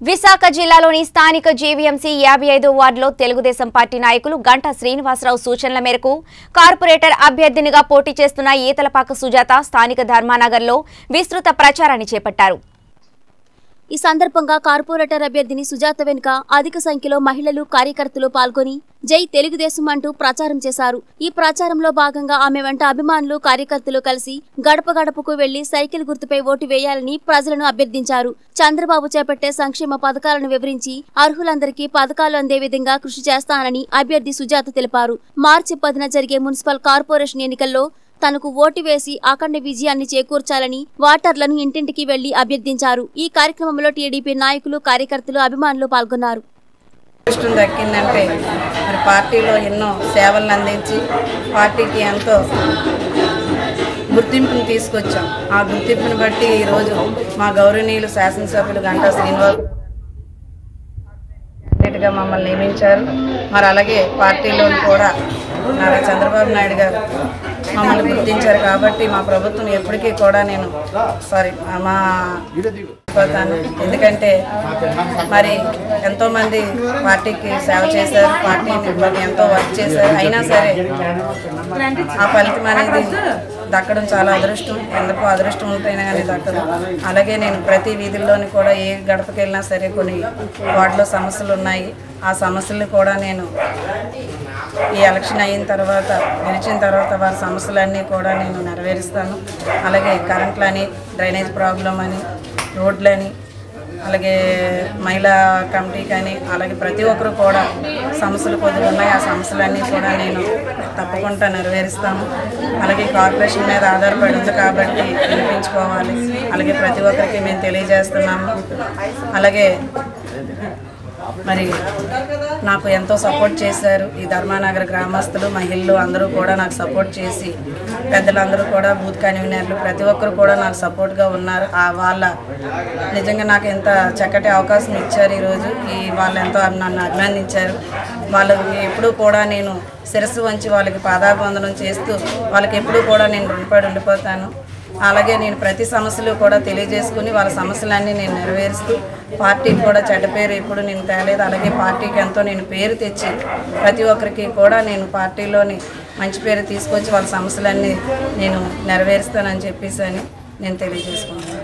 విశాఖ జిల్లాలోని స్థానిక జీవీఎంసీ యాభై ఐదో వార్డులో తెలుగుదేశం పార్టీ నాయకులు గంటా శ్రీనివాసరావు సూచనల మేరకు కార్పొరేటర్ అభ్యర్థినిగా పోటీ చేస్తున్న ఈతలపాక సుజాత స్థానిక ధర్మానగర్లో విస్తృత ప్రచారాన్ని చేపట్టారు ఈ సందర్భంగా కార్పొరేటర్ అభ్యర్థిని సుజాత వెనుక అధిక సంఖ్యలో మహిళలు కార్యకర్తలు పాల్గొని జై తెలుగుదేశం అంటూ ప్రచారం చేశారు ఈ ప్రచారంలో భాగంగా ఆమె వెంట అభిమానులు కార్యకర్తలు కలిసి గడప గడపకు వెళ్లి సైకిల్ గుర్తుపై ఓటు వేయాలని ప్రజలను అభ్యర్థించారు చంద్రబాబు చేపట్టే సంక్షేమ పథకాలను వివరించి అర్హులందరికీ పథకాలు అందే విధంగా కృషి చేస్తానని అభ్యర్థి సుజాత తెలిపారు మార్చి పదిన జరిగే మున్సిపల్ కార్పొరేషన్ ఎన్నికల్లో తనకు ఓటు వేసి అఖండ విజయాన్ని చేకూర్చాలని వాటర్లను ఇంటింటికి వెళ్లి అభ్యర్థించారు ఈ కార్యక్రమంలో టీడీపీ నాయకులు కార్యకర్తలు అభిమానులు పాల్గొన్నారు అదృష్టం దక్కిందంటే మరి పార్టీలో ఎన్నో సేవలను అందించి పార్టీకి ఎంతో గుర్తింపుని తీసుకొచ్చాం ఆ గుర్తింపుని బట్టి ఈరోజు మా గౌరవనీయులు శాసనసభ్యులు గంటా శ్రీనివాస్ క్యాండిడేట్గా మమ్మల్ని నియమించారు మరి అలాగే పార్టీలో కూడా నారా చంద్రబాబు నాయుడు గారు మమ్మల్ని గుర్తించారు కాబట్టి మా ప్రభుత్వం ఎప్పటికీ కూడా నేను సారీ మా పోతాను ఎందుకంటే మరి ఎంతోమంది పార్టీకి సేవ చేశారు పార్టీని మరి ఎంతో వర్క్ చేశారు అయినా సరే ఆ ఫలితం అనేది దక్కడం చాలా అదృష్టం ఎందుకో అదృష్టం ఉంటేనే కానీ దక్కదు అలాగే నేను ప్రతి వీధుల్లోని కూడా ఏ గడపకి వెళ్ళినా సరే కొన్ని వార్డులో సమస్యలు ఉన్నాయి ఆ సమస్యలు కూడా నేను ఈ ఎలక్షన్ అయిన తర్వాత గెలిచిన తర్వాత వారి సమస్యలన్నీ కూడా నేను నెరవేరుస్తాను అలాగే కరెంట్లని డ్రైనేజ్ ప్రాబ్లం అని రోడ్లని అలాగే మహిళా కమిటీ కానీ అలాగే ప్రతి ఒక్కరు కూడా సమస్యలు కొద్దిగా ఉన్నాయి ఆ సమస్యలన్నీ కూడా నేను తప్పకుండా నెరవేరుస్తాను అలాగే కార్పొరేషన్ మీద ఆధారపడి ఉంది కాబట్టి వినిపించుకోవాలి అలాగే ప్రతి ఒక్కరికి మేము తెలియజేస్తున్నాము అలాగే మరి నాకు ఎంతో సపోర్ట్ చేశారు ఈ ధర్మానగర్ గ్రామస్తులు మహిళలు అందరూ కూడా నాకు సపోర్ట్ చేసి పెద్దలందరూ కూడా బూత్ కన్వీనర్లు ప్రతి ఒక్కరు కూడా నాకు సపోర్ట్గా ఉన్నారు ఆ వాళ్ళ నిజంగా నాకు ఎంత చక్కటి అవకాశం ఇచ్చారు ఈరోజు ఈ వాళ్ళు ఎంతో నన్ను అభినందించారు వాళ్ళకి ఎప్పుడూ కూడా నేను శిరస్సు వంచి వాళ్ళకి పాదాబంధనం చేస్తూ వాళ్ళకి ఎప్పుడూ కూడా నేను రుణపడి ఉండిపోతాను అలాగే నేను ప్రతి సమస్యలు కూడా తెలియజేసుకుని వాళ్ళ సమస్యలన్నీ నేను నెరవేరుస్తూ పార్టీకి కూడా చెడ్డ పేరు ఎప్పుడు నేను తేలేదు అలాగే పార్టీకి ఎంతో నేను పేరు తెచ్చి ప్రతి ఒక్కరికి కూడా నేను పార్టీలోని మంచి పేరు తీసుకొచ్చి వాళ్ళ సమస్యలన్నీ నేను నెరవేరుస్తానని చెప్పేసి అని నేను తెలియజేసుకున్నాను